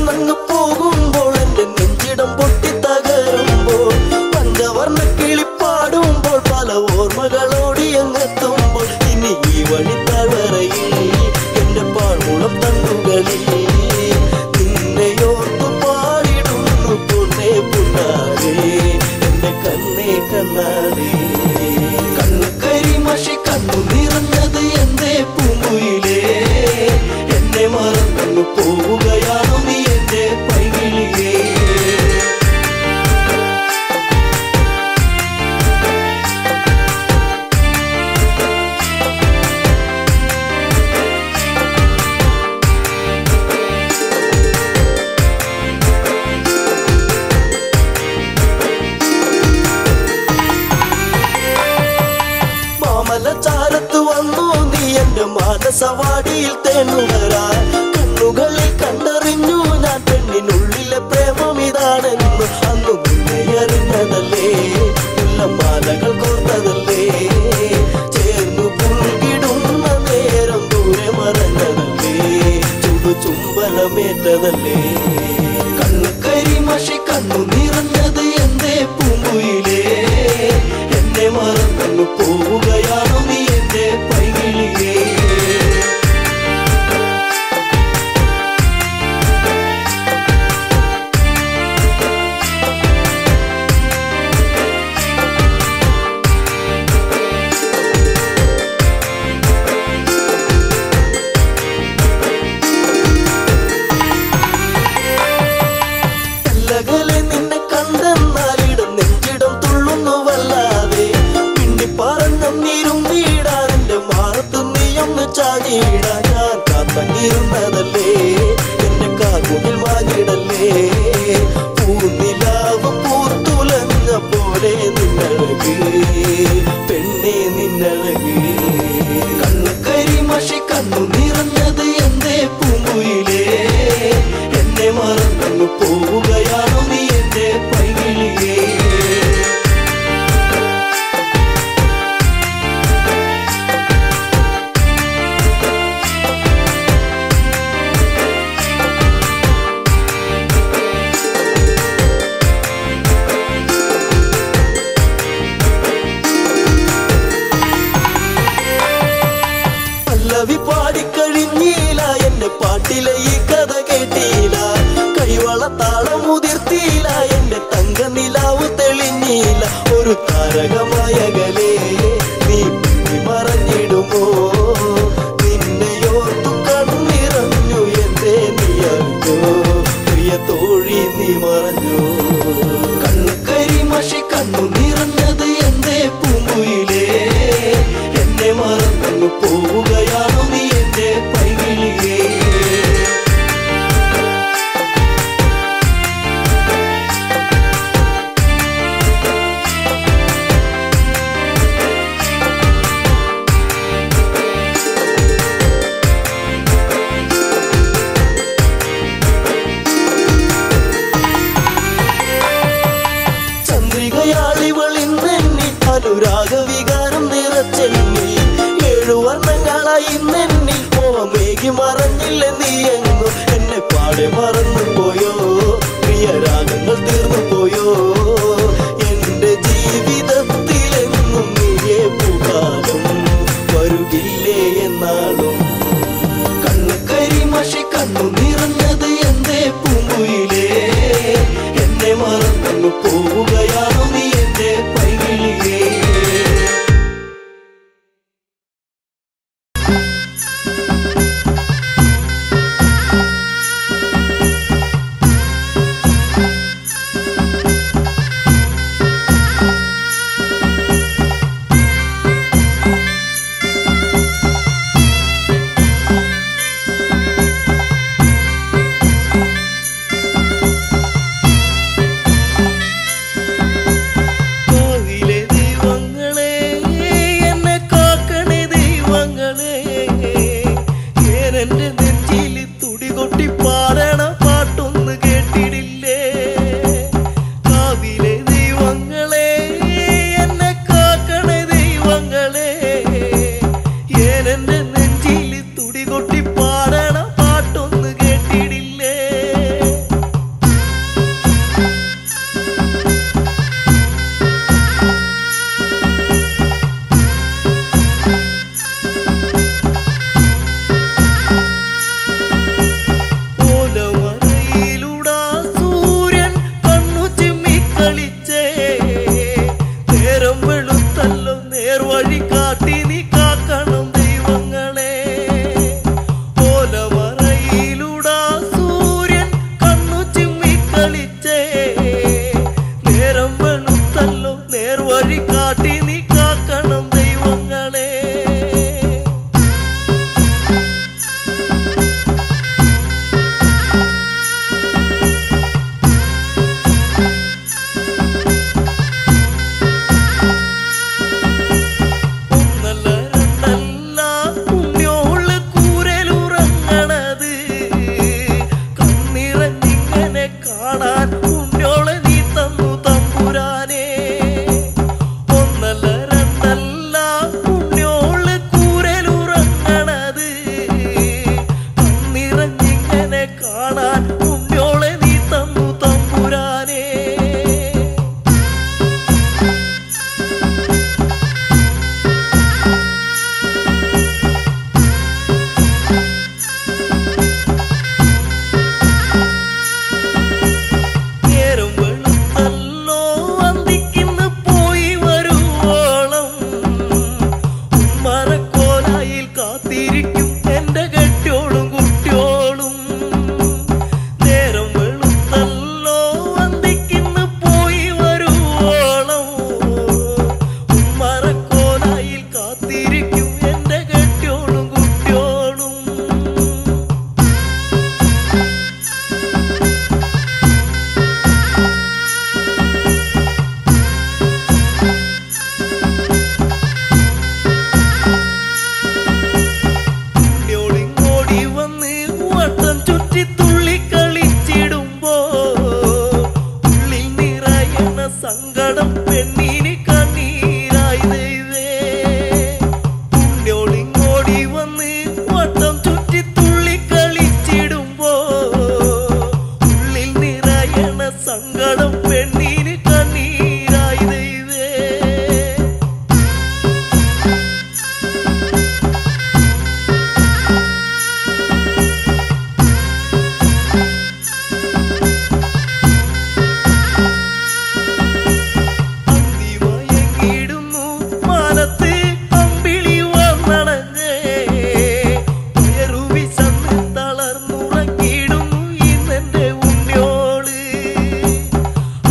മറന്നങ്ങ് പോകുമ്പോൾ എന്റെ നെഞ്ചിടം പൊട്ടി തകരുമ്പോൾ പഞ്ചവർണ്ണ കിളിപ്പാടുമ്പോൾ പല ഓർമ്മകളോടി അങ്ങെത്തുമ്പോൾ ഇനി ഈ വഴി തളറയിൽ എന്റെ പാഴ്മുളം തണ്ടുകളിൽ നിന്നെയോർത്തു പാടിടുന്നു പൊന്നേ പുണ്ണാരേ എന്റെ കണ്ണേ കണ്ണാരേ കണ്ണുകരി മഷി കണ്ണു നിറഞ്ഞത് എന്റെ പൂങ്കുയിലേ എന്നെ മറന്നു പോവുകയാണോ നീ എന്റെ പൈകിളിയേ മാമല ചാരത്ത് വന്നു നീ എന്റെ മാനസവാടിയിൽ തേണുകരാൻ കണ്ണുകളിൽ കണ്ടറിഞ്ഞു ഞാൻ പെണ്ണിനുള്ളിലെ പ്രേമം ഇതാണെന്ന് അന്നു നിന്നെ അറിഞ്ഞതല്ലേ മാലകൾ കോർത്തതല്ലേ ചേർന്നു പുൽകിടുന്ന നേരം ദൂരെ മറഞ്ഞതല്ലേ ചുടു ചുംബനമേറ്റതല്ലേ കണ്ണു കരിമഷി കണ്ണു നിറഞ്ഞത് എന്റെ പൂങ്കുയിലേ എന്നെ മറന്നു പോവുകയാണോ നീ എന്റെ പൈകിളിയേ അല്ലകലെ നിന്നെ കണ്ടെന്നാലിടം നെഞ്ചിടം തുള്ളുന്നു വല്ലാതെ പിണ്ടി പറഞ്ഞം നീരും നീടാൻ എന്റെ മാറത്ത് നീയൊന്ന് ചാടിയിടാൻ ഞാൻ കാത്തങ്ങിരുന്നതല്ലേ എന്റെ കാർമുകിൽ വാങ്ങിടല്ലേ പൂനിലാവ് പൂത്തുലഞ്ഞ പോലെ നിന്നഴക് പെണ്ണെ നിന്നഴക് കണ്ണു കരിമഷി കണ്ണു നിറഞ്ഞത് എന്റെ പൂങ്കുയിലേ എന്നെ മറന്നു പോവുകയാണോ നീ എന്റെ പൈകിളിയേ പല്ലവി പാടിക്കഴിഞ്ഞീല എന്റെ പാട്ടിലെ ഈ കഥ കേട്ടീല കൈവള താളം മുതിർത്തീല എന്റെ തങ്ക നിലാവ് തെളിഞ്ഞീല ഒരു താരകമായകലേ നീ പിന്നി മറഞ്ഞിടുമോ നിന്നെയോർത്തു കണ്ണിറഞ്ഞു എന്റെ നീ അറിഞ്ഞോ പ്രിയ തോഴി നീ മറഞ്ഞു കണ്ണു കരിമഷി കണ്ണു നിറഞ്ഞത് എന്റെ പൂങ്കുയിലേ എന്നെ മറന്നു പോവുകയാണോ നീ എന്റെ പൈകിളിയേ ചന്ദ്രികയാളിവളിന്നെന്നി അനുരാഗ വികാരം നിറച്ചെന്നി ഏഴു വർണ്ണങ്ങളായി നെന്നി മോഹമേകി മറഞ്ഞില്ല നീ എങ്ങും എന്നെ പാടെ മറന്നു പോയോ പ്രിയരാഗങ്ങൾ തീർന്നു പോയോ എന്റെ ജീവിതത്തിലെന്നും നീയേ പുകാലം വരുകില്ലേ എന്നാളും കണ്ണു കരിമഷി കണ്ണു നിറഞ്ഞത് എന്റെ പൂങ്കുയിലേ എന്നെ മറന്നു പോവുകയാണോ നീ എന്റെ പൈകിളിയേ കളിച്ചേ നേരം വെളുത്തല്ലോ നേർവഴി കാട്ടി നീ കാക്കണം ദൈവങ്ങളെ ഒന്നല്ല രണ്ടല്ല ഉണ്ണിയോള് കൂരലുറങ്ങണത് കണ്ണിറഞ്ഞിങ്ങനെ കാണാൻ ഉണ്ണിയോളെ നീ തന്നു തമ്പുരാനേ ഒന്നല്ല രണ്ടല്ല ഉണ്ണിയോള് കൂരലുറങ്ങണത് കണ്ണിറഞ്ഞിങ്ങനെ കാണാൻ ഉണ്ണിയോളെ നീ തന്നു തമ്പുരാനേ നേരം വെളുത്തല്ലോ അന്തിക്കിന്ന് പോയി വരുവോളം ഉമ്മറക്കോലായിൽ കാത്തിരിക്കും എന്റെ കെട്ടിയോളും കുട്ടിയോളും നേരം വെളുത്തല്ലോ അന്തിക്കിന്ന് പോയി വരുവോളം ഉമ്മറക്കോലായിൽ കാത്തിരിക്കും എന്റെ കെട്ടിയോളും കുട്ടിയോളും ഉണ്ണിയോളിങ്ങോടി വന്ന് വട്ടം ചുറ്റി തുള്ളി കളിച്ചിടുമ്പോ ഉള്ളിൽ നിറയണ സങ്കടം പെണ്ണിന് കണ്ണീരായി ദൈവേ ഉണ്ണിയോളിങ്ങോടി വന്ന് വട്ടം ചുറ്റി തുള്ളി കളിച്ചിടുമ്പോ ഉള്ളിൽ നിറയണ സങ്കടം പെണ്ണിന് കണ്ണീരായി ദൈവേ അന്തിമയങ്ങിടുന്നു മാനത്ത് അമ്പിളി വന്നണഞ്ഞേ ഉയരുവിശന്ന് തളർന്നുറങ്ങിടുന്നു ഇന്നെന്റെ ഉണ്ണിയോള്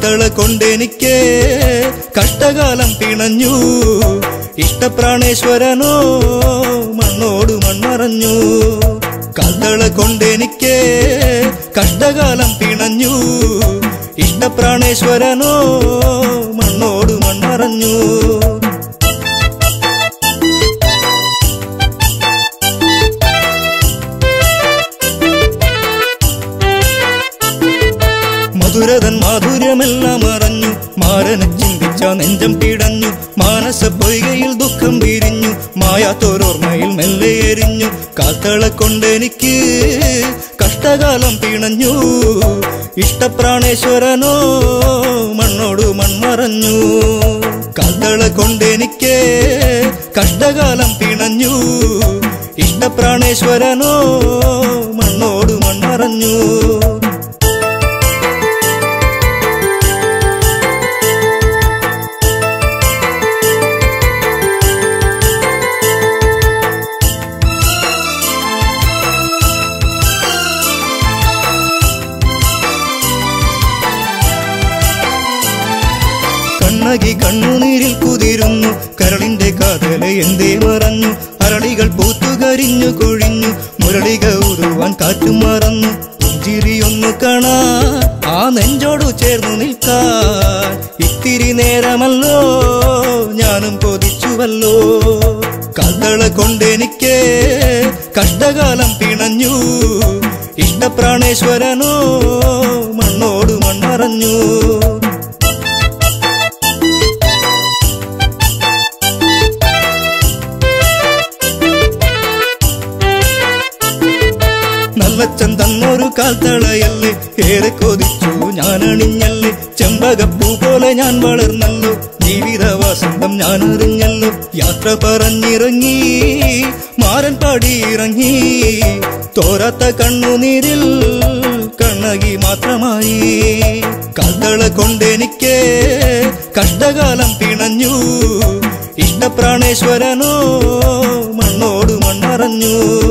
കാൽത്തള കൊണ്ടെനിക്ക് കഷ്ടകാലം പിണഞ്ഞു ഇഷ്ടപ്രാണേശ്വരനോ മണ്ണോട് മൺമറഞ്ഞു കാൽത്തള കൊണ്ടെനിക്ക് കഷ്ടകാലം പിണഞ്ഞു ഇഷ്ടപ്രാണേശ്വരനോ മണ്ണോട് മൺമറഞ്ഞു മധുരതൻ മാധുര്യമെല്ലാം അറിഞ്ഞു മാരനെ ചിന്തിച്ച നെഞ്ചം പിടഞ്ഞു മാനസ പൊയ്കയിൽ ദുഃഖം പിരിഞ്ഞു മായാത്തോരോർമ്മയിൽ മെല്ലെ എരിഞ്ഞു കാത്തള കൊണ്ടെനിക്ക് കഷ്ടകാലം പിണഞ്ഞു ഇഷ്ടപ്രാണേശ്വരനോ മണ്ണോട് മൺമറഞ്ഞു കാത്തള കൊണ്ടെനിക്ക് കഷ്ടകാലം പിണഞ്ഞു ഇഷ്ടപ്രാണേശ്വരനോ മണ്ണോട് മൺമറഞ്ഞു കണ്ണകി കണ്ണുനീരിൽ കുതിരുന്നു കരളിന്റെ കാതല എന്തേ മറഞ്ഞു അരളികൾ പൂത്തുകരിഞ്ഞു കൊഴിഞ്ഞു മുരളിക ഉരുവാൻ കാറ്റും മറന്നു പുഞ്ചിരിയൊന്നു കാണാ ആ നെഞ്ചോടു ചേർന്നു നിൽക്കാൻ ഇത്തിരി നേരമല്ലോ ഞാനും കൊതിച്ചുവല്ലോ കാതള കൊണ്ടെനിക്ക് കഷ്ടകാലം പിണഞ്ഞു ഇഷ്ടപ്രാണേശ്വരനോ മണ്ണോട് മൺമറഞ്ഞു നല്ലച്ചൻ തന്നൊരു കാൽത്തളയല്ലേ ഏറെ കൊതിച്ചു ഞാൻ അണിഞ്ഞല്ലേ ചെമ്പകപ്പൂ പോലെ ഞാൻ വളർന്നല്ലോ ജീവിത വസന്തം ഞാൻ അറിഞ്ഞല്ലോ യാത്ര പറഞ്ഞിറങ്ങി മാരൻ പാടിയിറങ്ങി തോരാത്ത കണ്ണുനീരിൽ കണ്ണകി മാത്രമായി കാൽത്തള കൊണ്ടെനിക്ക് കഷ്ടകാലം പിണഞ്ഞു ഇഷ്ടപ്രാണേശ്വരനോ മണ്ണോട് മൺമറഞ്ഞു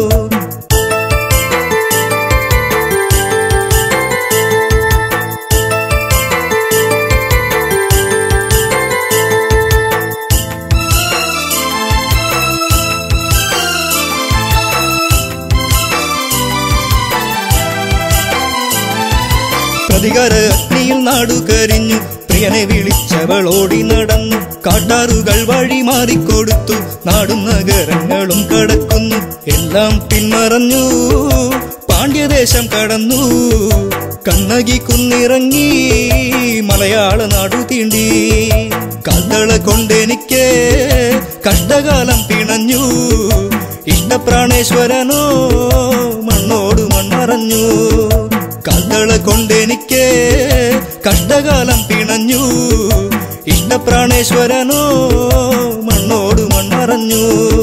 പ്രതികാര അഗ്നിയിൽ നാടു കരിഞ്ഞു പ്രിയനെ വിളിച്ചവൾ ഓടി നടന്നു കാട്ടാറുകൾ വഴി മാറിക്കൊടുത്തു നാടും നഗരങ്ങളും കടക്കുന്നു എല്ലാം പിന്മറഞ്ഞു പാണ്ഡ്യദേശം കടന്നു കണ്ണകി കുന്നിറങ്ങി മലയാള നാടു തീണ്ടി കാൽത്തള കൊണ്ടെനിക്ക് കഷ്ടകാലം പിണഞ്ഞു ഇഷ്ടപ്രാണേശ്വരനോ മണ്ണോട് മൺമറഞ്ഞു കാൽത്തള കൊണ്ടെനിക്ക് കഷ്ടകാലം പിണഞ്ഞു ഇഷ്ടപ്രാണേശ്വരനോ മണ്ണോട് മൺമറഞ്ഞു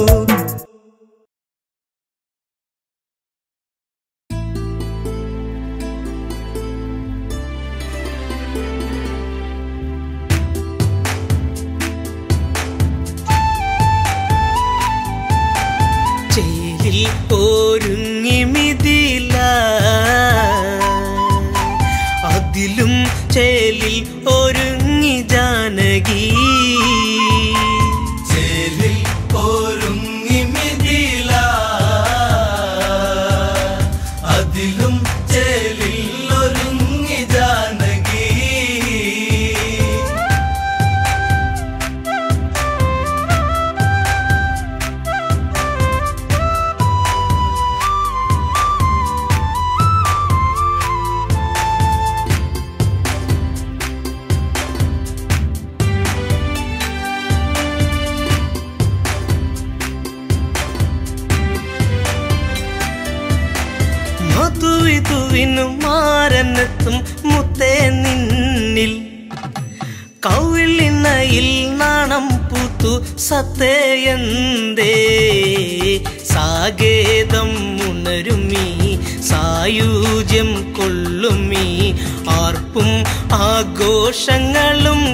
ചേലിൽ ഒരുങ്ങി മിതില അതിലും ചേലിൽ ഒരുങ്ങി ജാനകി ചേലിൽ ഒരുങ്ങി മിതില അതിലും ചേലിൽ ഒരുങ്ങി ജാനകി മധുവിധുവിനു മാരനെത്തും മുത്തേ നിന്നിൽ കൗളിണയിൽ നാണം പൂത്തു സത്തയന്തേ സാഗേതം ഉണരുമീ സായൂജ്യം കൊള്ളുമീ ആർപ്പും ആഘോഷങ്ങളും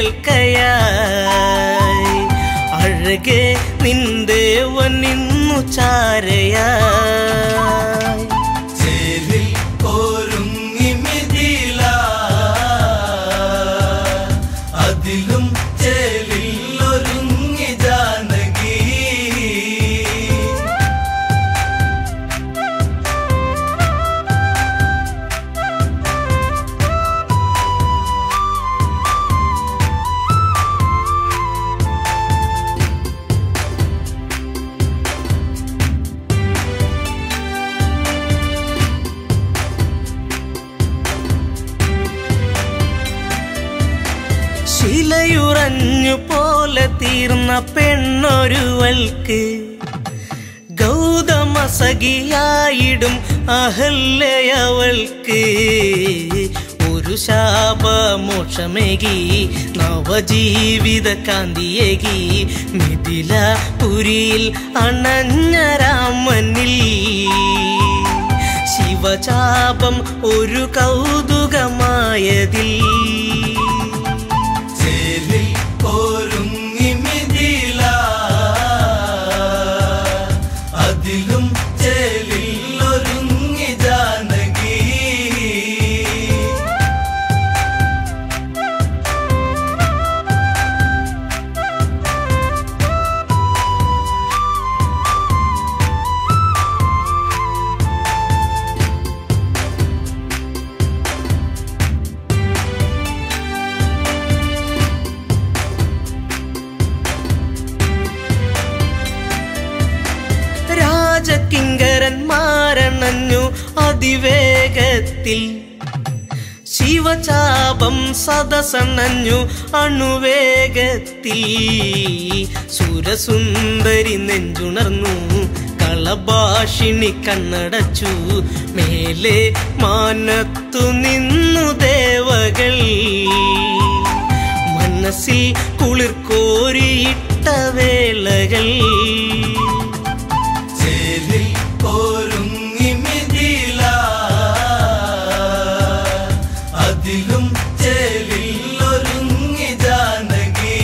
കേൾക്കയായി അഴകെ നിന്ദേവൻ ഇന്നു ചാരയായി ചേലിൽ ഒരുങ്ങി മിഥില ശിലയുറഞ്ഞു പോലെ തീർന്ന പെണ്ണൊരുവൾക്ക് ഗൗതമ സഖിയായിടും അഹല്യവൾക്ക് ഒരു ശാപമോക്ഷമേകി നവജീവിത കാന്തിയേകി മിഥില പുരിയിൽ അണഞ്ഞ രാമനിൽ ശിവചാപം ഒരു കൗതുകമായതിൽ ചേലിൽ ഒരുങ്ങി മിഥില അതിലും ചേലിൽ ഒരുങ്ങി ജാനകി രാജകിങ്കരന്മാരണഞ്ഞു അതിവേഗത്തിൽ ശിവചാപം സദസണഞ്ഞു അണുവേഗത്തിൽ സുരസുന്ദരി നെഞ്ചുണർന്നു കളഭാഷിണി കണ്ണടച്ചു മേലെ മാനത്തു നിന്നു ദേവകൾ മനസ്സിൽ കുളിർക്കോരിയിട്ട വേളകൾ ചേലിൽ ഒരുങ്ങി മിഥില അതിലും ചേലിൽ ഒരുങ്ങി ജാനകി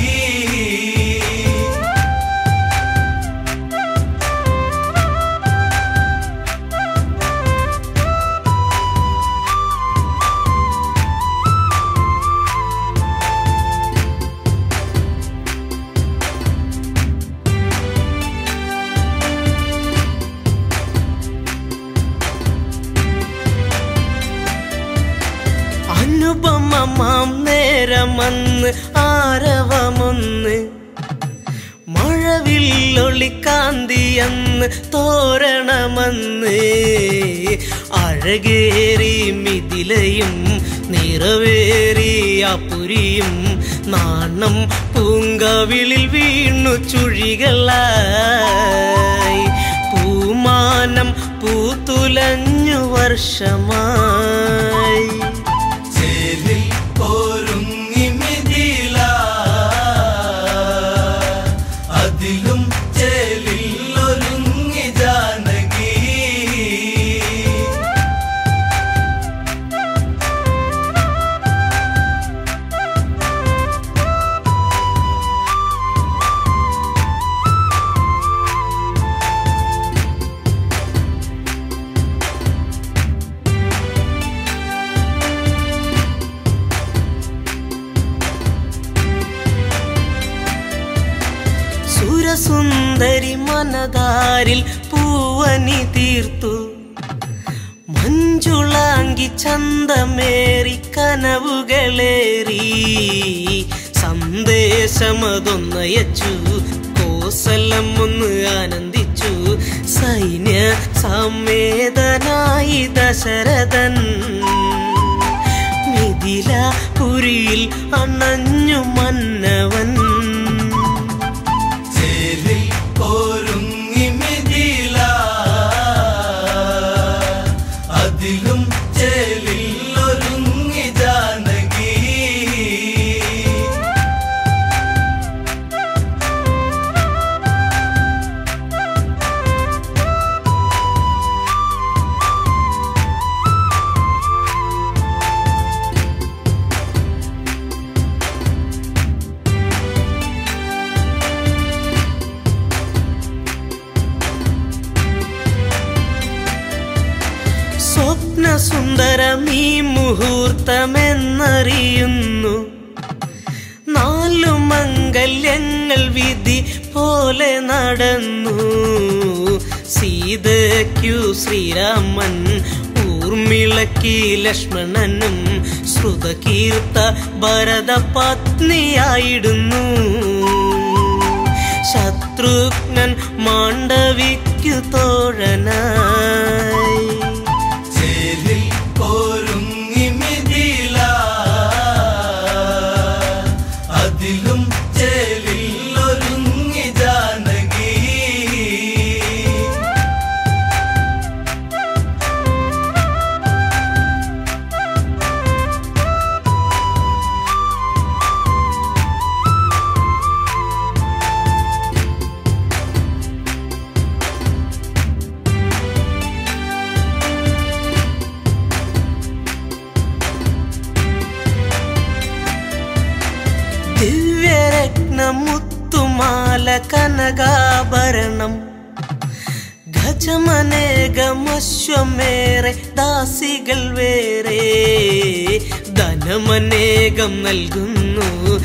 അനുപമമാം നേരമന്ന് ആരവമൊന്ന് മഴവില്ലൊളിക്കാന്തിയെന്ന് തോരണമന്ന് അഴകേറി മിഥിലയും നിറവേറി അപുരിയും നാണം പൂങ്കവിളിൽ വീണു ചുഴികളായി പൂമാനം പൂത്തുലഞ്ഞു വർഷമായി ചേലിൽ ഒരുങ്ങി മിഥില അതിലും ചേലിൽ ഒരുങ്ങി ജാനകി സുരസുന്ദരി മനതാരിൽ പൂവനി തീർത്തു മഞ്ജുളാങ്കി ചന്തമേറി കനവുകളേറി സന്ദേശമതൊന്നയച്ചു കോസലം ഒന്ന് ആനന്ദിച്ചു സൈന്യ സമേതനായി ദശരഥൻ മിഥില പുരിയിൽ അണഞ്ഞു മന്നവൻ ചേലിൽ ഒരുങ്ങി മിഥില അതിലും ചേലിൽ ഒരുങ്ങി ജാനകി സ്വപ്ന സുന്ദരം ഈ മുഹൂർത്തമെന്നറിയുന്നു നാലു മംഗല്യങ്ങൾ വിധി പോലെ നടന്നു സീതയ്ക്കു ശ്രീരാമൻ ഊർമിളക്കി ലക്ഷ്മണനും ശ്രുതകീർത്ത ഭരത പത്നിയായിടുന്നു ശത്രുഘ്നൻ മാണ്ഡവിക്കു തോഴനായി ചേലിൽ ഒരുങ്ങി മിഥില മുത്തുമാല കനകാഭരണം ഗജമനേകമശ്വമേറെ ദാസികൾ വേറെ ധനമനേകം നൽകുന്നു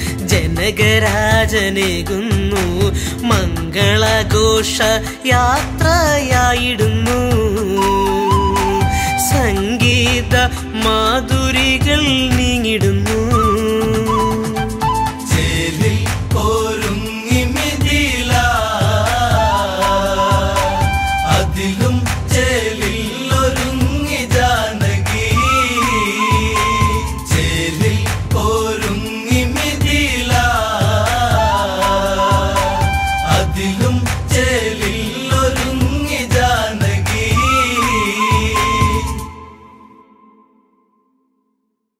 ജനകരാജനേകുന്നു മംഗളഘോഷ യാത്രയായിടുന്നു സംഗീത മാധുരികൾ നീങ്ങിടുന്നു ചേലിൽ ഒരുങ്ങി മിഥില അതിലും ചേലിൽ ഒരുങ്ങി ജാനകി ചേലിൽ ഒരുങ്ങി മിഥില അതിലും ചേലിൽ ഒരുങ്ങി ജാനകി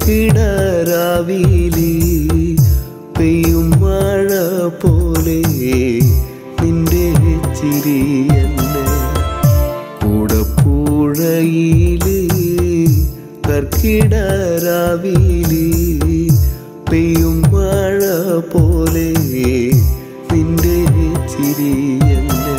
കർക്കിടരാവിലി പെയ്യും മഴ പോലെ നിന്റെ ചിരി എന്നെ കൂടപ്പുഴയില് കർക്കിടരാവിലി പെയ്യും മഴ പോലെ നിന്റെ ചിരി എന്നെ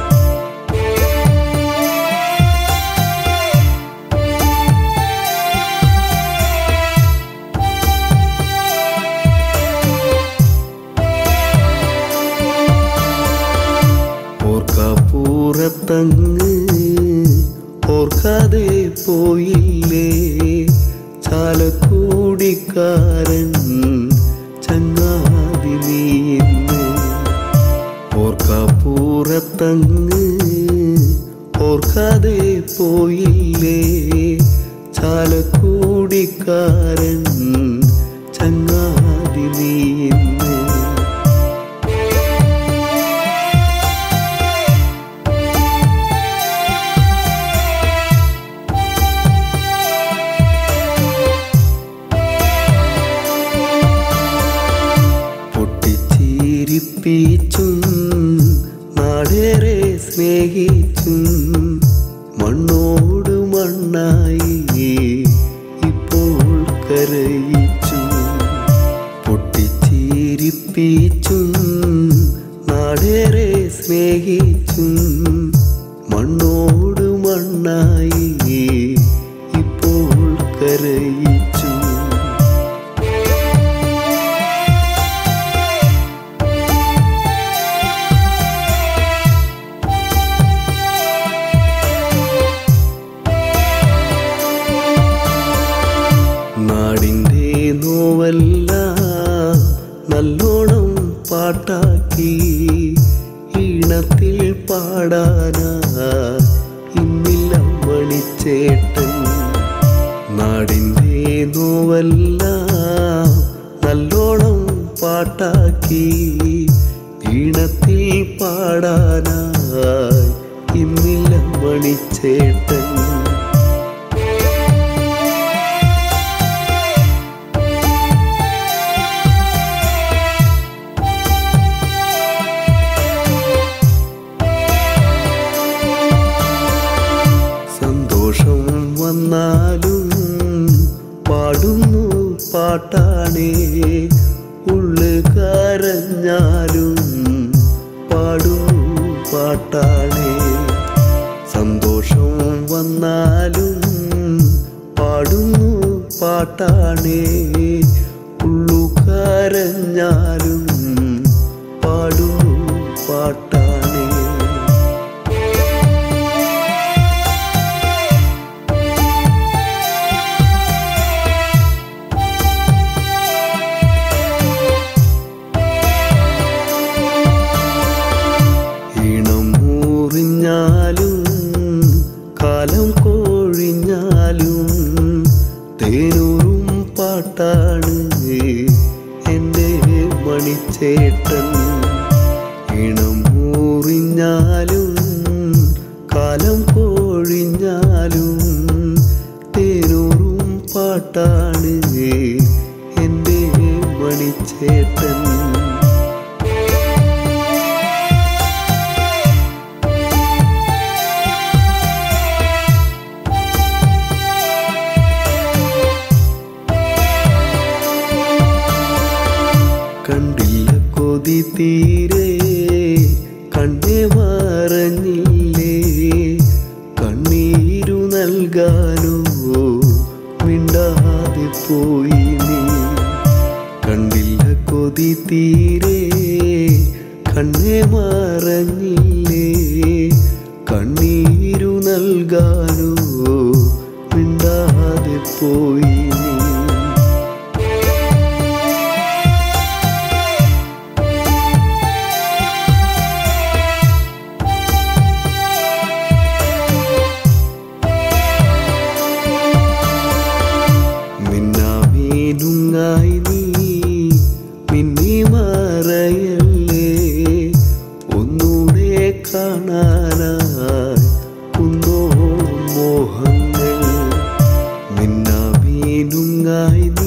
ഓർക്കപ്പൂറത്തങ്ങ് ഓർക്കാതെ പോയില്ലേ ചാലക്കൂടിക്കാരൻ ചങ്ങാതി നീന്ന് ഓർക്കപ്പൂറത്തങ്ങ് ഓർക്കാതെ പോയില്ലേ ചാലക്കൂടിക്കാരൻ ചങ്ങാതി നീന്ന് പൊട്ടിച്ചിരിപ്പിച്ചും നാടേറെ സ്നേഹിച്ചും മണ്ണോട് മണ്ണായി ഇപ്പോൾ കരയിച്ചു പൊട്ടിച്ചിരിപ്പിച്ചും നാടേറെ സ്നേഹിച്ചും മണ്ണോട് മണ്ണായി ഇപ്പോൾ കരയിച്ചു നാടിൻ്റെ നോവല്ല നല്ലോണം പാട്ടാക്കി ഈണത്തിൽ പാടാനാ ഇന്നില്ല മണിച്ചേട്ടൻ നാടിൻ്റെ നോവല്ല നല്ലോണം പാട്ടാക്കി ഈണത്തിൽ പാടാനായി ഇന്നില്ല മണിച്ചേട്ടൻ സന്തോഷം വന്നാലും പാടുന്നു പാട്ടാണേ ഉള്ളു കരഞ്ഞാലും പാടുന്നു പാട്ടാണേ സന്തോഷം വന്നാലും പാടുന്നു പാട്ടാണേ ഉള്ളു കരഞ്ഞാലും പാടുന്നു പാട്ടാണേ ഈണം മൂറിഞ്ഞാലും കാലം കോഴിഞ്ഞാലും തേനൂറും പാട്ടാണ് എൻ്റെ മണിച്ചേട്ടൻ ഈണം മൂറിഞ്ഞാലും കാലം കോഴിഞ്ഞാലും തേനൂറും പാട്ടാണ് എൻ്റെ മണിച്ചേട്ടൻ കണ്ടില്ല കൊതി തീരെ കണ്ണേ മറഞ്ഞില്ലേ കണ്ണീരു നൽകാനോ മിണ്ടാതെ പോയി നീ കണ്ടില്ല കൊതി തീരെ കണ്ണേ മറഞ്ഞില്ലേ കണ്ണീരു നൽകാനോ മിണ്ടാതെ പോയി നീ മിന്നാമീനുങ്ങായി നീ മിന്നി മറയല്ലേ ഒന്നൂടെ കാണാനായി കുന്നോളം മോഹങ്ങൾ മിന്നാമീനുങ്ങായി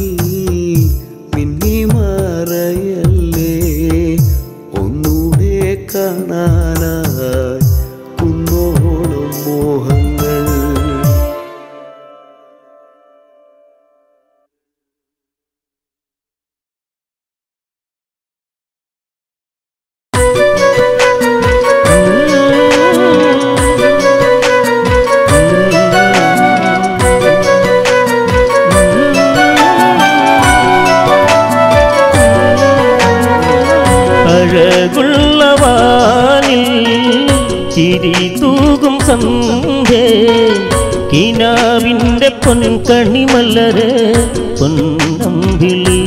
ചിരി തൂകും സന്ധ്യേ കിനാവിൻ്റെ പൊൻകണിമലര് പൊന്നമ്പിളി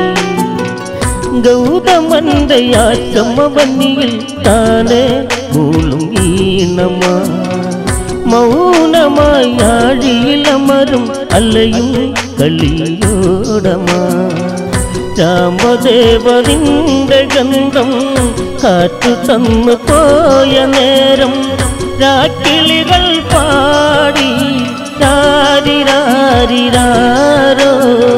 ഗൗതമന്റെ ആശ്രമവന്നിയിൽ താനെ മൂളും ഈണമാ മൗനമായി ആഴിയിലമരും അല്ലയും കളിയോടമാ രാമദേവനിന്റെ ഗന്ധം കാറ്റു തന്നു പോയ നേരം രാക്കിളികൾ പാടി രാരിരാരിരാരോ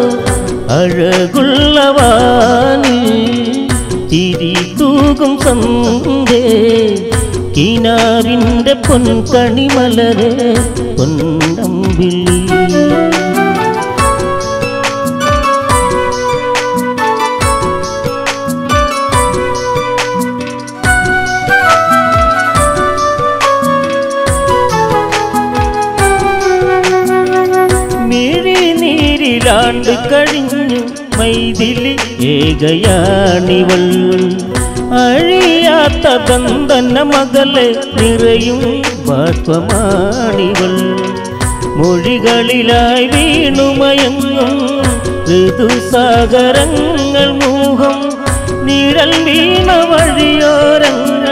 അഴകുള്ളവാനിൽ ചിരി തൂകും സന്ധ്യേ കിനാവിൻ്റെ പൊൻകണിമലരെ പൊന്നമ്പിളി മിഴിനീരിലാണ്ട് കഴിഞ്ഞു മൈതിലി ഏകയാണിവൾ അഴിയാത്ത ബന്ധന മകളെ നിറയും ബാഷ്പമാണിവൾ മൊഴികളിലായി വീണുമയങ്ങും ഋതുസാഗരങ്ങൾ മൂഹം നിഴൽ വീണ വഴിയോരങ്ങൾ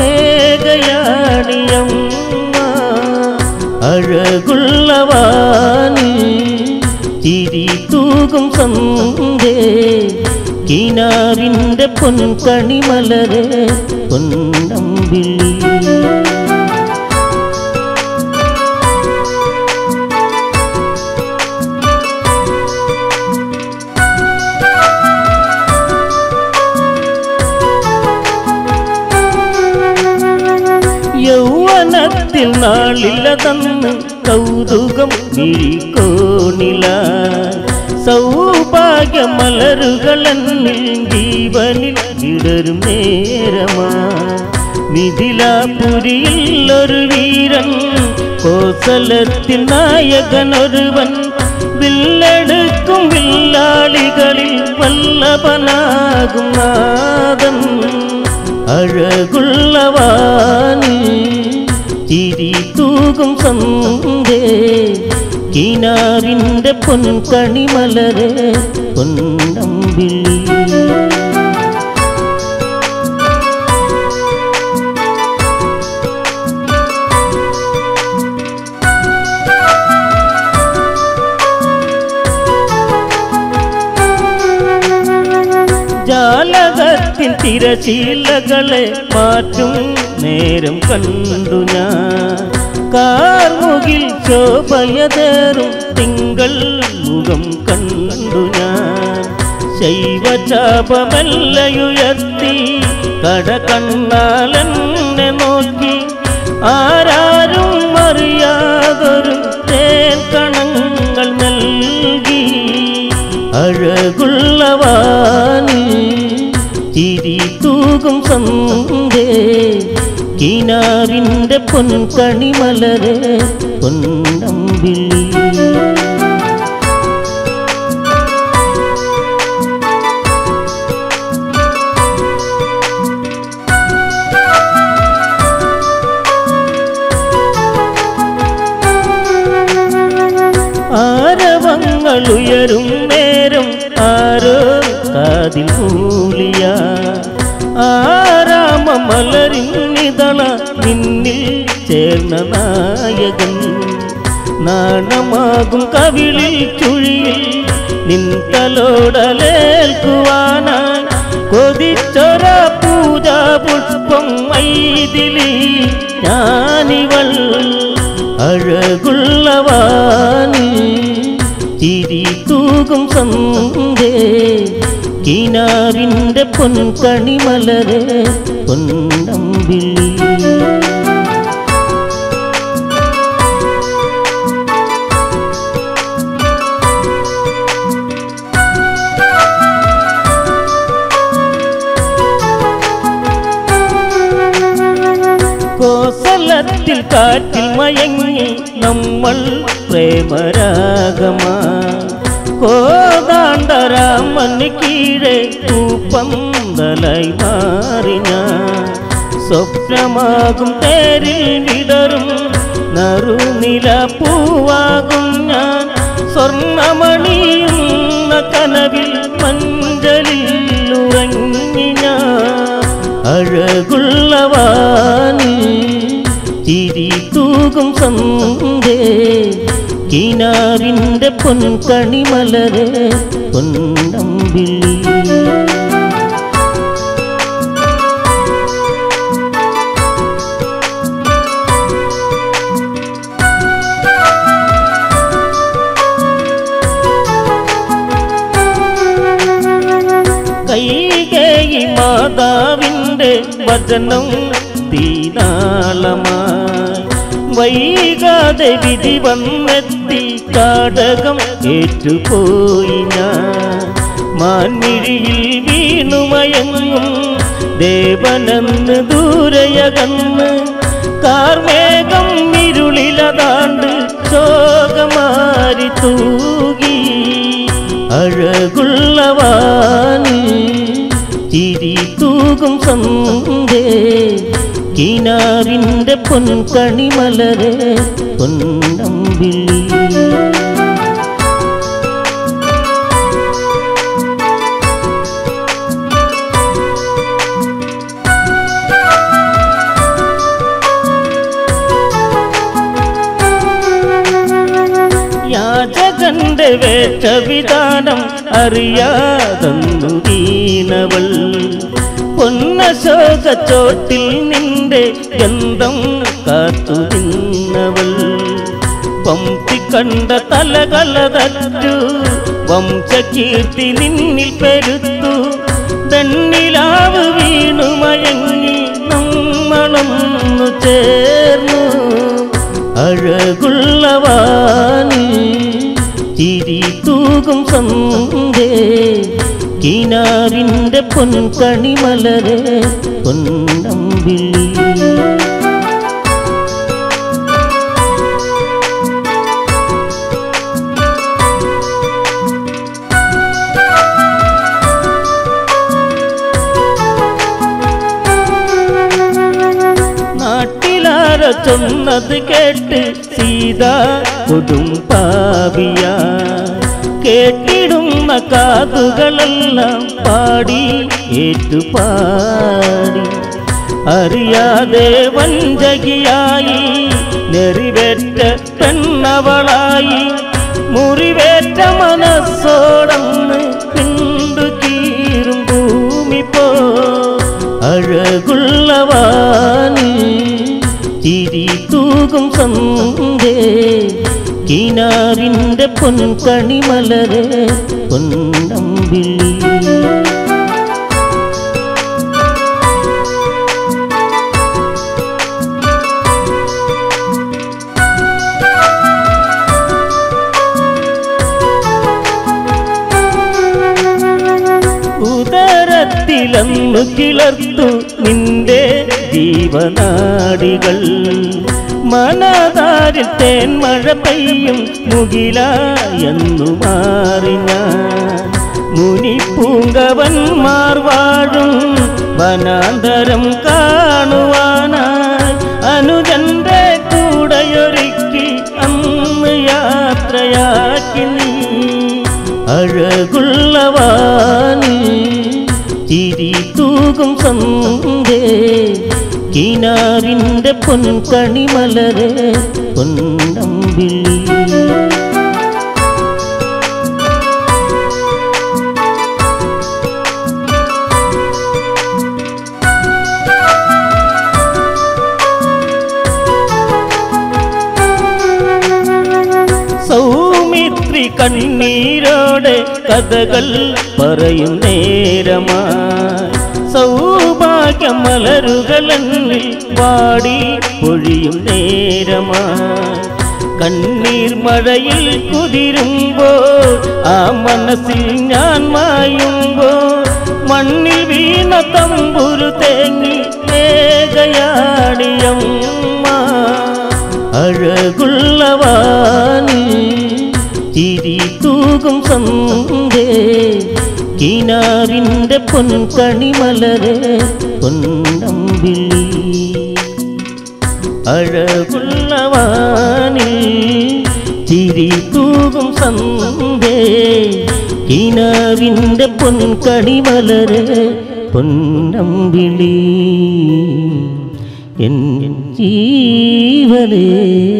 ഏകയാണിയമ്മ അഴകുള്ളവാനി ചിരി തൂകും സന്ധ്യേ കിനാവിൻ്റെ പൊൻകണിമലരെ പൊന്നമ്പിളി യൗവനത്തിൽ നാളിലതന്ന് കൗതുകം വിഴിക്കോണില സൗഭാഗ്യമലരുകളെന്നിൽ ജീവനിൽ വിടരും നേരമാ മിഥിലാപുരിയിൽ ഒരു വീരൻ കോസലത്തിൽ നായകനൊരുവൻ വില്ലെടുക്കും വില്ലാളികളിൽ വല്ലഭനാകും നാദൻ അഴകുള്ളവാനി ചിരി തൂകും സന്ധ്യേ കിനാവിൻ്റെ പൊൻകണിമലരെ പൊന്നമ്പിളി ജാലകത്തിൻ തിരശീലകളെ മാറ്റും നേരം കണ്ടു ഞാൻ കാർമുകിൽ ശോഭയതേറും തിങ്കൾ മുഖം കണ്ടു ഞാൻ ശൈവചാപമെല്ലയുയർത്തി കട കണ്ണാലെന്നെ നോക്കി ആരാരും അറിയാതൊരു തേൻ കണങ്ങൾ നൽകി അഴകുള്ളവാനി ചിരി തൂകും സന്ധ്യേ കിനാവിൻ്റെ പൊൻകണിമലരെ പൊന്നമ്പിളി ആരവങ്ങൾ ഉയരും നേരം ആരോ കാതിൽ മൂലിയ ആരാമ മലരിന്നിതള നിന്നിൽ ചേർന്ന നായകൻ നാണമാകും കവിളിൽ ചുഴിയിൽ നിൻതലോടലേൽക്കുവാനായി കൊതിച്ചൊര പൂജാ പുഷ്പം മൈതിലി ഞാനിവൾ അഴകുള്ളവാനി ചിരി തൂകും സന്ധ്യേ കിനാവിൻ്റെ പൊൻകണിമലരെ പൊന്നമ്പിളി കോസലത്തിൽ കാറ്റിൽ മയങ്ങി നമ്മൾ പ്രേമരാഗമാ കോതാണ്ടരാമന് കീഴെ പൂപ്പന്തലായി മാറിഞ്ഞ സ്വപ്നമാകും തേരിൽ വിടറും നറുനില പൂവാകും ഞാൻ സ്വർണമണിയുന്ന കനവിൽ മഞ്ചലിൽ ഉറങ്ങി ഞാൻ അഴകുള്ളവാനി ചിരി തൂകും സന്ധ്യേ കിനാവിൻ്റെ പൊൻകണിമലരെ പൊന്നമ്പിളി കൈകേയി മാതാവിൻ്റെ വചനം തീനാളമായി വൈകാതെ വിധി വന്നെത്തി കാടകം ഏറ്റുപോയി ഞാൻ മാൻമിഴിയിൽ വീണുമയങ്ങും ദേവനെന്ന് ദൂരയകന്ന് കാർമേഘം ഇരുളിലതാണ്ട് ശോകമാരി തൂകി അഴകുള്ളവാനി ചിരി തൂകും സന്ധ്യേ കിനാവിൻ്റെ പൊൻകണിമലരെ പൊന്നമ്പിളി യാചകന്റെ വേഷവിധാനം അറിയാതെന്നു വീണവൾ പൊന്നശോക ചോട്ടിൽ നിന്റെ ഗന്ധം കാത്തു നിന്നവൾ പമ്പി കണ്ട തലകളതറ്റു വംശകീർത്തി നിന്നിൽ പെരുത്തു ദണ്ണിലാവ് വീണു മയങ്ങി നമ്മളൊന്നു ചേർന്നു അഴകുള്ളവാനി ചിരി തൂകും സന്ധ്യേ കിനാവിൻ്റെ പൊൻകണിമലരെ പൊന്നമ്പിളി നാട്ടിലാര ചൊന്നത് കേട്ട് സീത കൊടും പാവിയ കേട്ടിടുന്ന കാതുകളെല്ലാം പാടി ഏറ്റുപാടി അറിയാതെ വഞ്ചകിയായി നെറിവേറ്റ പെണ്ണവളായി മുറിവേറ്റ മനസ്സോടന്ന് പിണ്ടു കീറും ഭൂമി പോ അഴകുള്ളവാനി ചിരി തൂകും സന്ധ്യേ കിനാവിൻ്റെ പൊൻകണിമലരെ പൊന്നമ്പിളി ഉദരത്തിലന്നു കിളർത്തു നിന്റെ ജീവനാടികൾ മനതാരിൽ തേൻ മഴ പെയ്യും മുകിലായെന്നു മാറി ഞാൻ മുനിപ്പൂങ്കവന്മാർ വാഴും വനാന്തരം കാണുവാനായി അനുജന്റെ കൂടെയൊരുക്കി അന്ന് യാത്രയാക്കി നീ അഴകുള്ളവാനി ചിരി തൂകും സന്ധ്യേ കിനാവിൻ്റെ പൊൻകണിമലരെ പൊന്നമ്പിളി സൗമിത്രി കണ്ണീരോടെ കഥകൾ പറയും നേരമാ സൗഭാഗ്യമലരുകളെന്നിൽ വാടി പൊഴിയും നേരമാ കണ്ണീർ മഴയിൽ കുതിരുമ്പോൾ ആ മനസ്സിൽ ഞാൻ മായുമ്പോൾ മണ്ണിൽ വീണ തമ്പുരു തേങ്ങി മേഘയാടിയമ്മ അഴകുള്ളവാനി ചിരി തൂകും സന്ധ്യേ കിനാവിൻ്റെ പൊൻകണിമലരെ പൊന്നമ്പിളി അഴകുള്ളവാനിൽ ചിരി തൂകും സന്ധ്യേ കിനാവിൻ്റെ പൊൻകണിമലര് പൊന്നമ്പിളി എൻ ജീവനേ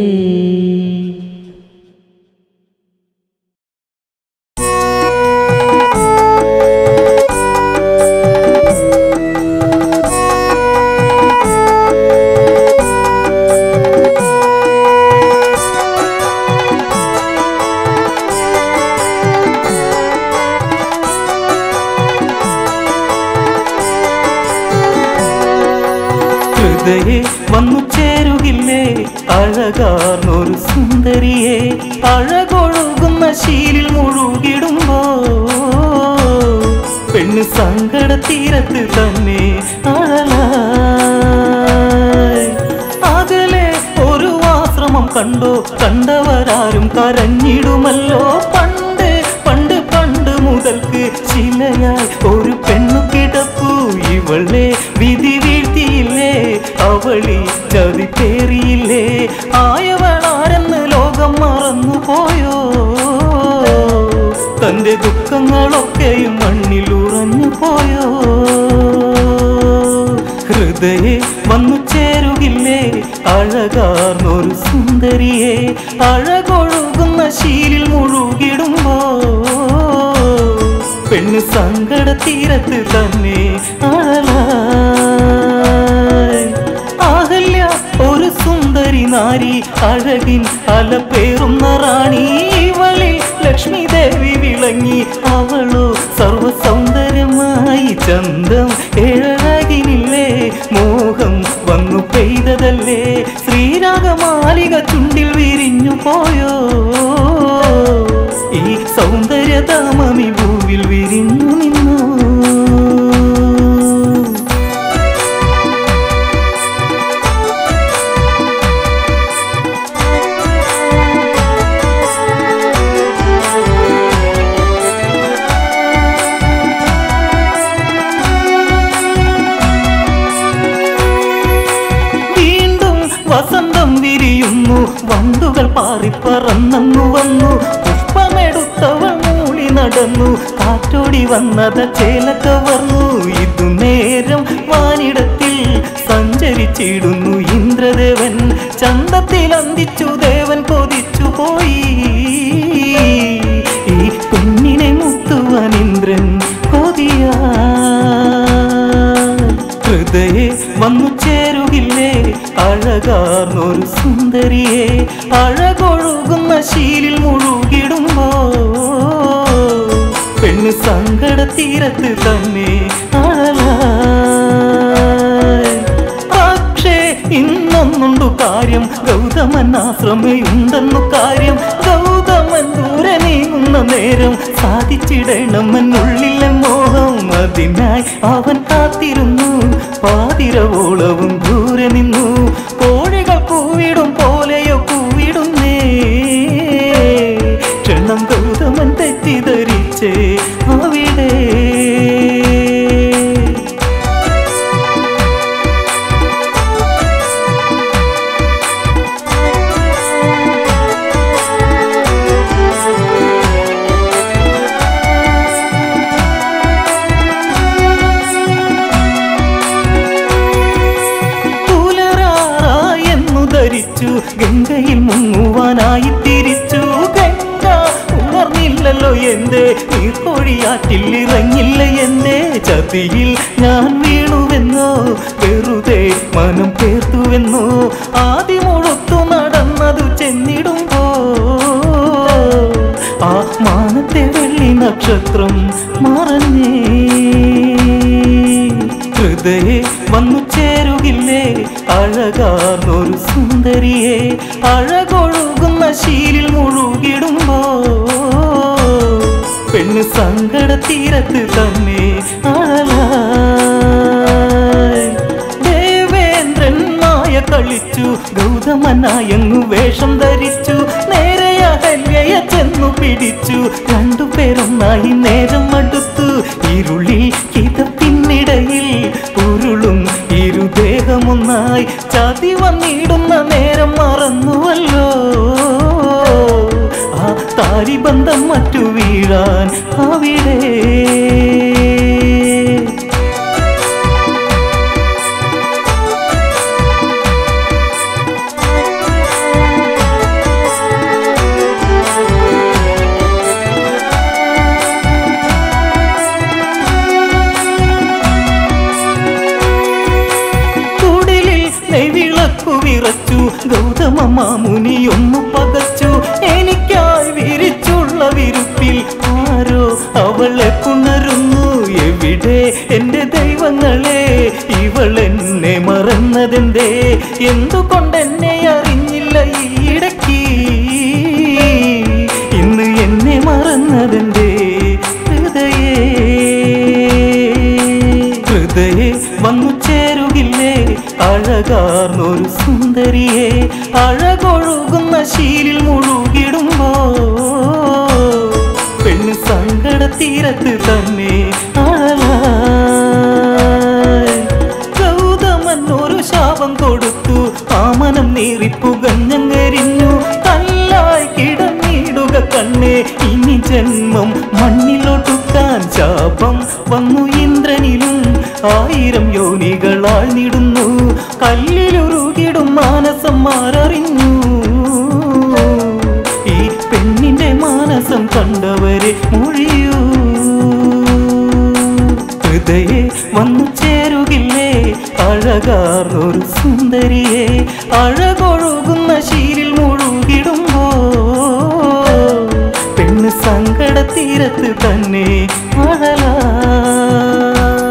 ഹൃദയെ വന്നു ചേരുകില്ലേ അഴകാർന്നൊരു സുന്ദരിയെ അഴകൊഴുകുന്ന ശീലിൽ മുഴുകിടുമ്പോ പെണ്ണ് സങ്കട തീരത്ത് തന്നെ അഴലായി അകലെ ഒരു ആശ്രമം കണ്ടോ കണ്ടവരാരും കരഞ്ഞിടുമല്ലോ പണ്ട് പണ്ട് പണ്ട് മുതൽക്ക് ശിലയായി ഒരു പെണ്ണു കിടപ്പു ഇവളെ വിധി വീഴ്ത്തിയില്ലേ അവളി ചതി പേറിയില്ലേ ആയവളാരെന്ന് ലോകം മറന്നു പോയോ തന്റെ ദുഃഖങ്ങളൊക്കെയും മണ്ണിൽ ഉറഞ്ഞു പോയോ ഹൃദയെ വന്നു ചേരുകില്ലേ അഴകാർന്നൊരു സുന്ദരിയെ അഴകൊഴുകുന്ന ശീലിൽ മുഴുകിടുമ്പോ പെണ്ണ് സങ്കട തീരത്ത് തന്നെ അഴലായി അഹല്യ ഒരു സുന്ദരി നാരി അഴകിൻ അലപ്പേറുന്ന റാണി ഇവളിൽ ലക്ഷ്മി ദേവി വിളങ്ങി അവളോ സർവ സൗന്ദര്യമായി ചന്തം ഏഴകിനില്ലേ മോഹം വന്നു പെയ്തതല്ലേ ശ്രീരാഗമാലിക ചുണ്ടിൽ വിരിഞ്ഞു പോയോ ഈ സൗന്ദര്യധാമമി ഭൂവിൽ വിരിഞ്ഞു നിന്നു വീണ്ടും വസന്തം വിരിയുന്നു വണ്ടുകൾ പാറിപ്പറന്നു വന്നു പുഷ്പമെടുത്തവൾ മൂളി നടന്നു കാറ്റോടി വന്നത് ചേല കവർന്നു ഇതു നേരം വാനിടത്തിൽ സഞ്ചരിച്ചിടുന്നു ഇന്ദ്രദേവൻ ചന്തത്തിൽ അന്തിച്ചു ദേവൻ കൊതിച്ചു പോയി ഈ പെണ്ണിനെ മുത്തുവാൻ ഇന്ദ്രൻ കൊതിയാ ഹൃദയെ വന്നു ചേരുകില്ലേ അഴകാർന്നൊരു സുന്ദരിയെ അഴകൊഴുകുന്ന ശീലിൽ മുഴുകിടുമ്പോ പെണ്ണ് സങ്കട തീരത്ത് തന്നെ അഴലായി പക്ഷേ ഇന്നൊന്നുണ്ടു കാര്യം ഗൗതമൻ ആശ്രമയുണ്ടെന്നു കാര്യം ഗൗതമൻ ദൂരെ നീങ്ങുന്ന നേരം സാധിച്ചിടണമെന്നുള്ളിലെ മോഹം അതിനായി അവൻ കാത്തിരുന്നു പാതിരവോളവും ദൂരെ നിന്നു കോഴികൾ കൂവിടും പോലെയോ കൂവിടുന്നേ ക്ഷണം ഗൗതമൻ തെറ്റിദ്ധരിച്ചേ അവിടെ പുലരാറായെന്നു ധരിച്ചു ഗംഗയിൽ മുങ്ങുവാനായി തിരിച്ചു ഗംഗ ഉണർന്നില്ലല്ലോ എന്റെ നീർക്കൊഴിയാറ്റിൽ ഇറങ്ങില്ല എന്റെ ചതിയിൽ ഞാൻ വീണുവെന്നോ വെറുതെ മനം പേർത്തുവെന്നോ ആദ്യമൊഴുത്തു നടന്നതു ചെന്നിടുമ്പോ ആ മാനത്തെ വെള്ളി നക്ഷത്രം മറഞ്ഞേ ഹൃദയെ വന്നു ചേരുകില്ലേ അഴകാർന്നൊരു സുന്ദരിയെ അഴകൊഴുകുന്ന ശീലിൽ മുഴുകിടുമ്പോ പെണ്ണ് സങ്കട തീരത്ത് തന്നെ അഴലായി ദേവേന്ദ്രൻ മായ കളിച്ചു ഗൗതമനായങ്ങു വേഷം ധരിച്ചു നേരെ അഹല്യയെ ചെന്നു പിടിച്ചു രണ്ടുപേരൊന്നായി നേരം അടുത്തു ഇരുളിൽ കിതപ്പിന്നിടയിൽ ഉരുളും ഇരുദേഹം സ്നേഹമൊന്നായി ചതി വന്നിടുന്ന നേരം മറന്നുവല്ലോ ആ താരിബന്ധം മറ്റു വീഴാൻ അവിടെ കുടിലിൽ നെയ്വിളക്കു വിറച്ചു ഗൗതമ മാമുനി ഒന്നു പകച്ചു എനിക്കായി വിരിച്ചുള്ള വിരുപ്പിൽ ആരോ അവളെ പുണരുന്നു എവിടെ എന്റെ ദൈവങ്ങളെ ഇവൾ എന്നെ മറന്നതെന്തേ എന്തുകൊണ്ടെന്നെ അറിഞ്ഞില്ല ഈയിടയ്ക്ക് ഇന്ന് എന്നെ മറന്നതെന്തേ ഹൃദയേ ഹൃദയെ വന്നു ചേരുകില്ലേ അഴകാർന്നൊരു സുന്ദരിയെ അഴകൊഴുകുന്ന ശീലിൽ മുഴുകിടുമ്പോ പെണ്ണ് സങ്കട തീരത്ത് തന്നെ അഴലായി ഗൗതമൻ ഒരു ശാപം കൊടുത്തു ആ മനം നീറിപ്പുകഞ്ഞങ്ങരിഞ്ഞു കല്ലായി കിടന്നിടുക കണ്ണേ ഇനി ജന്മം മണ്ണിലൊട്ടുക്കാൻ ശാപം വന്നു ഇന്ദ്രനിലും ആയിരം യോനികളാൽ നിടുന്നു കല്ലിലുരുകിടും മാനസം മാററിഞ്ഞു ഈ പെണ്ണിന്റെ മാനസം കണ്ടവരെ മൊഴിയൂ ഹൃദയെ വന്നു ചേരുകില്ലേ അഴകാർന്നൊരു സുന്ദരിയെ അഴകൊഴുകുന്ന ശീലിൽ മുഴുകിടുമ്പോ പെണ്ണ് സങ്കട തീരത്ത് തന്നെ അഴലായി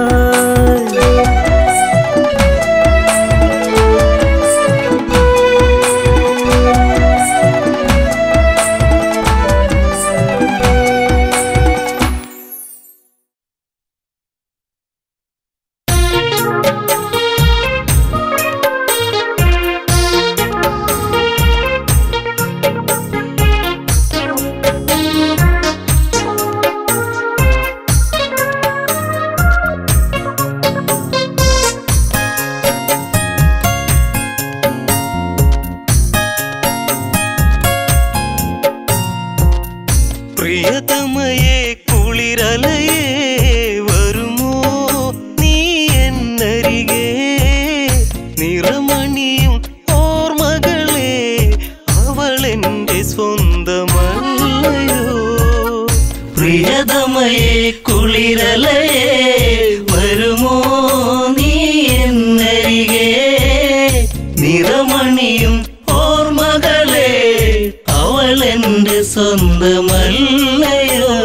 പ്രിയതമയെ കുളിരലയെ വരുമോ നീ എന്നരികെ നിറമണിയും ഓർമ്മകളെ അവളെന്റെ സ്വന്തമല്ലയോ പ്രിയതമയെ കുളിരലയെ വരുമോ നീ എന്നരികെ നിറമണിയും ഓർമ്മകളെ അവളെന്റെ സ്വന്തമല്ലയോ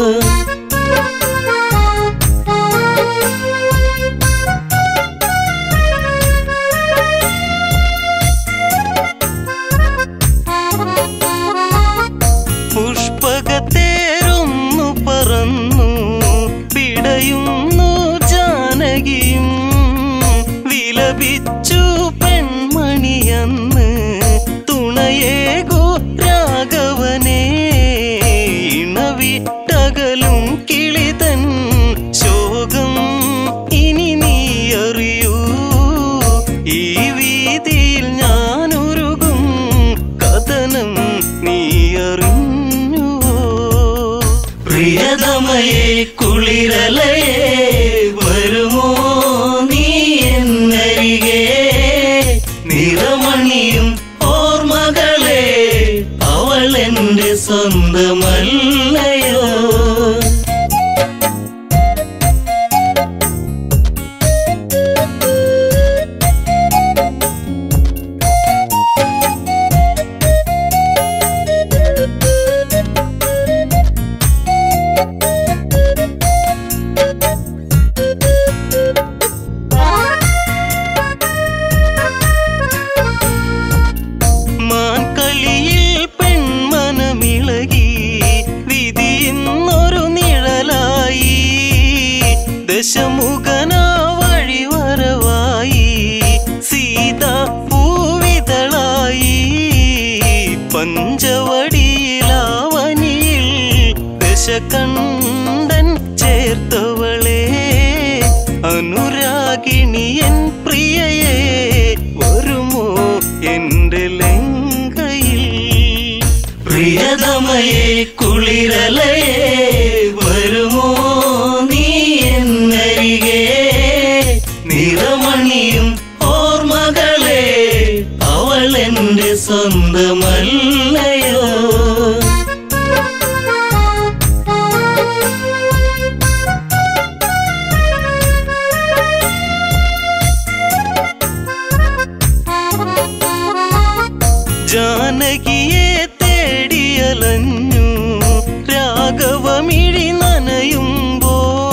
പുഷ്പകത്തേരൊന്നു പറന്നു പിടയുന്നു ജാനകിയും വിലപിച്ചു പെൺമണിയന്ന് തുണയേകു രാഘവനെ ഇണവിട്ടകലും കിളിതൻ ശോകം ഇനി നീ അറിയൂ ഈ വീതിയിൽ ഞാനൊരുകും കഥനം നീ അറിഞ്ഞുവോ പ്രിയതമയെ കുളിരലയെ വരുമോ നീ എന്നരികെ നിറമണിയും ഓർമ്മകളെ അവളെന്റെ സ്വന്തമല്ലയോ മാൻകളിയിൽ പെൺമനമിളകി വിധിയുന്നൊരു നിഴലായി ദശമുഖന വഴിവരവായി സീത പൂവിതളായി പഞ്ചവടിയിലാവനിയിൽ ദശകണ്ഠൻ ചേർത്തവളെ അനുരാഗിണിയൻ പ്രിയയെ എന്റെ ലങ്കയിൽ പ്രിയതമയെ കുളിരലയെ വരുമോ നീ എന്നരികെ നിറമണിയും ഓർമ്മകളെ അവൾ എന്റെ സ്വന്തമല്ലയോ ജാനകിയെ തേടിയലഞ്ഞു രാഘവമിഴി നനയുമ്പോ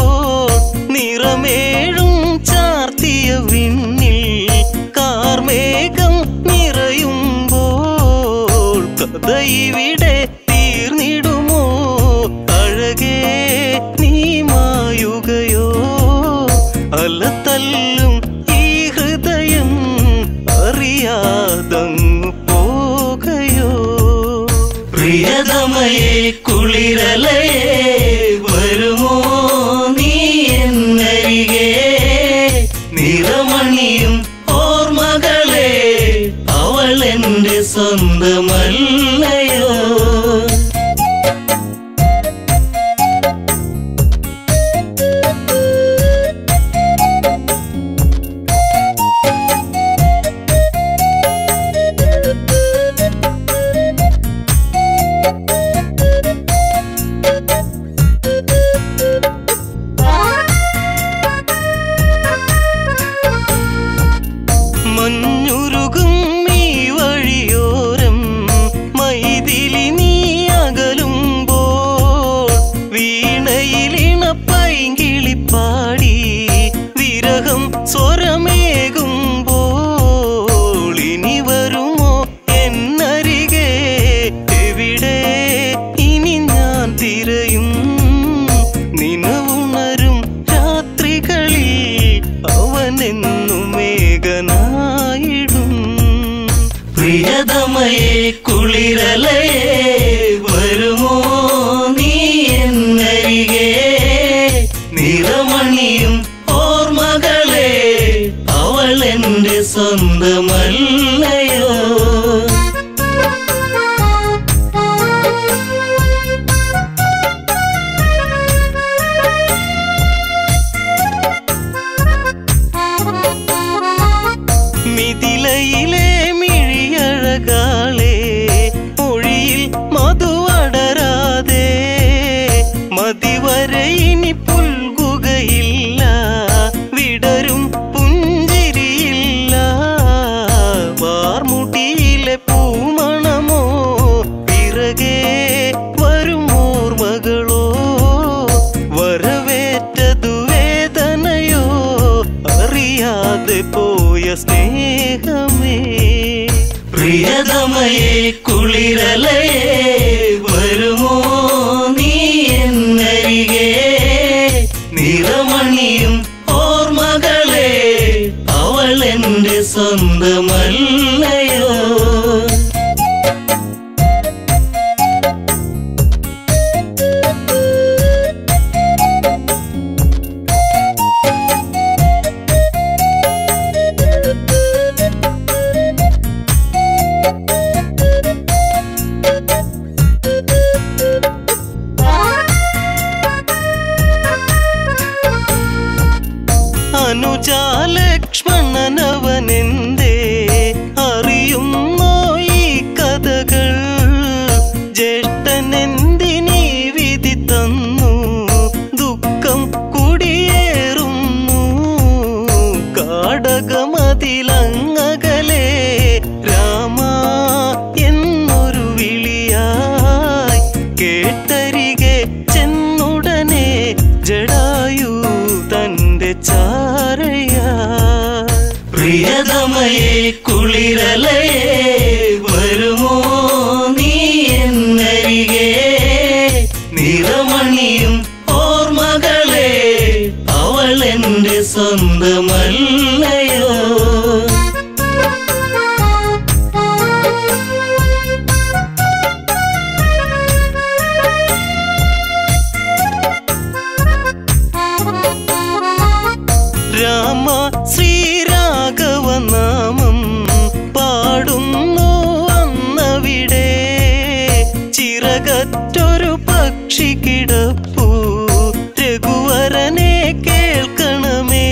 നിറമേഴും ചാർത്തിയ വിണ്ണിൽ കാർമേഘം നിറയുമ്പോൾ കഥ ഇവിടെ തീർന്നിടുമോ അഴകേ നീ മായുകയോ അലത്തല്ലും ഈ ഹൃദയം അറിയാതങ്ങു പോകയോ പ്രിയതമയെ കുളിരലയെ വരുമോ നീ എന്നരികെ നിറമണിയും ഓർമ്മകളെ അവൾ എന്റെ സ്വന്തമല്ലയോ മഞ്ഞുരുകും ഈ വഴിയോരം മൈതിലി നീ അകലുമ്പോൾ വീണയിലിണ പൈങ്കിളിപ്പാടി വിരഹം സ്വരമേകുമ്പോൾ ഇനി വരുമോ എന്നരികെ എവിടെ ഇനി ഞാൻ തിരയും നിനവുണരും രാത്രികളിൽ അവനെന്നു മേഘനായിടും പ്രിയതമയെ കുളിരലയെ വരുമോ നീ എന്നരികെ നിറമണിയും ഓർമ്മകളെ അവൾ എന്റെ സ്വന്തമല്ലയോ മിഥിലയിലെ മിഴിയഴകാളെ മൊഴിയിൽ മധുവടരാതെ മതിവരെ ഇനി പുൽകുകയില്ല വിടരും പുഞ്ചിരിയില്ല വാർമുടിയിലെ പൂമണമോ പിറകെ വരും ഓർമ്മകളോ വരവേറ്റതു വേദനയോ അറിയാതെ പോയ സ്നേഹമേ പ്രിയതമയെ കുളിരലയെ വരുമോ നീ എന്നരികെ നിറമണിയും ഓർമ്മകളെ അവൾ എന്റെ സ്വന്തമല്ലയോ സാക്ഷിക്കിടപ്പൂ രഘുവരനെ കേൾക്കണമേ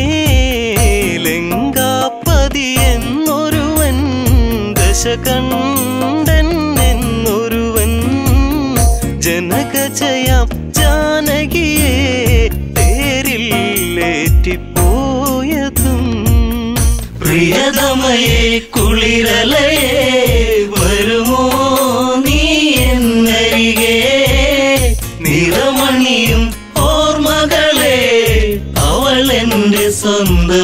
ലങ്കാപ്പതി എന്നൊരുവൻ ദശകണ്ഠൻ എന്നൊരുവൻ ജനകജയാം ജാനകിയെ പേരില്ലേറ്റിപ്പോയതും പ്രിയതമയെ കുളിരലയെ വരുമോ നീ എന്നരികെ നിറമണിയും ഓർമ്മകളെ അവൾ എന്റെ സ്വന്തം